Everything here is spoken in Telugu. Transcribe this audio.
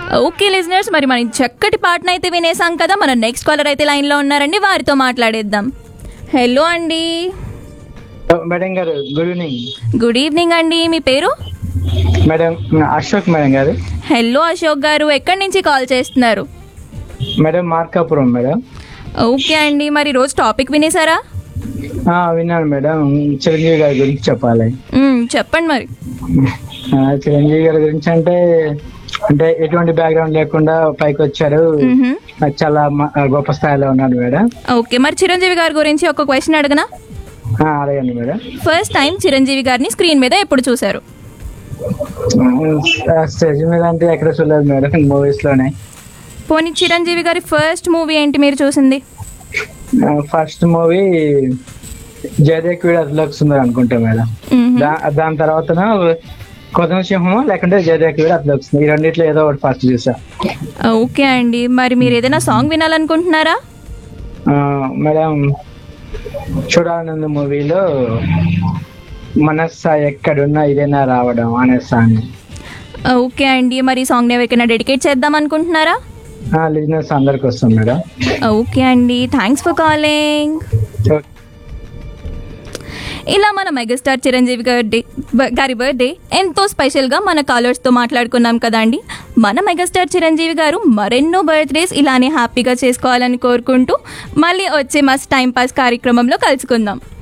ఓకే లిజనర్స్ మరి మనం చక్కటి పాటను అయితే వినేసాం కదా మన నెక్స్ట్ కాలర్ అయితే లైన్లో ఉన్నారండి వారితో మాట్లాడేద్దాం హలో అండి మేడం గారు గుడ్ ఈవినింగ్ గుడ్ ఈవినింగ్ అండి మీ పేరు మేడం అశోక్ మేడం గారు హలో అశోక్ గారు ఎక్కడి నుంచి కాల్ చేస్తున్నారు మేడం మార్కాపురం మేడం ఓకే అండి మరి రోజు టాపిక్ వినేసారా ఆ, విన్నాను మేడం చిరంజీవి గారి గురించి చెప్పాలి మ్మ్, చెప్పండి మరి ఆ, చిరంజీవి గారి గురించి అంటే అంటే ఎటువంటి బ్యాక్గ్రౌండ్ లేకుండా పైకి వచ్చారు మ్హూ. నాకు చాలా మ- గొప్ప స్థాయిలో ఉన్నాడు మేడం ఓకే మరి చిరంజీవి గారి గురించి ఒక క్వశ్చన్ అడగనా ఆ, అడగండి మేడం ఫస్ట్ టైం చిరంజీవి గారిని స్క్రీన్ మీద ఎప్పుడు చూశారు ఆ, స్టేజ్ మీద అంటే ఎక్కడ చూడలేదు మేడం మూవీస్ లోనే పోనీ చిరంజీవి గారి ఫస్ట్ మూవీ ఏంటి మీరు చూసింది ఫస్ట్ మూవీ జయదేక్ వీడు అసలు సుందర్ అనుకుంటా మేడం మ్హూ. దా- దాని తర్వాత కొత్త సింహమో లేకుంటే జయదేక్ వీడు అసలు ఈ రెండిట్లో ఏదో ఒకటి ఫస్ట్ చూసా ఓకే అండి మరి మీరు ఏదైనా సాంగ్ వినాలనుకుంటున్నారా ఆ, మేడం చూడాలనుంది మూవీలో మనస్స ఎక్కడున్నా ఇదేనా రావడం అనే సాంగ్ ఓకే అండి మరి ఈ సాంగ్ని ఎవరికైనా డెడికేట్ చేద్దాం అనుకుంటున్నారా లిజినెస్ అందరికి వస్తుంది మేడం ఓకే అండి థ్యాంక్స్ ఫర్ కాలింగ్ ఇలా మన మెగాస్టార్ చిరంజీవి గారి గారి బర్త్డే ఎంతో స్పెషల్గా మన కాలర్స్తో మాట్లాడుకున్నాం కదా అండి మన మెగాస్టార్ చిరంజీవి గారు మరెన్నో బర్త్డేస్ ఇలానే హ్యాపీగా చేసుకోవాలని కోరుకుంటూ మళ్ళీ వచ్చే మస్ట్ టైం పాస్ కార్యక్రమంలో కలుసుకుందాం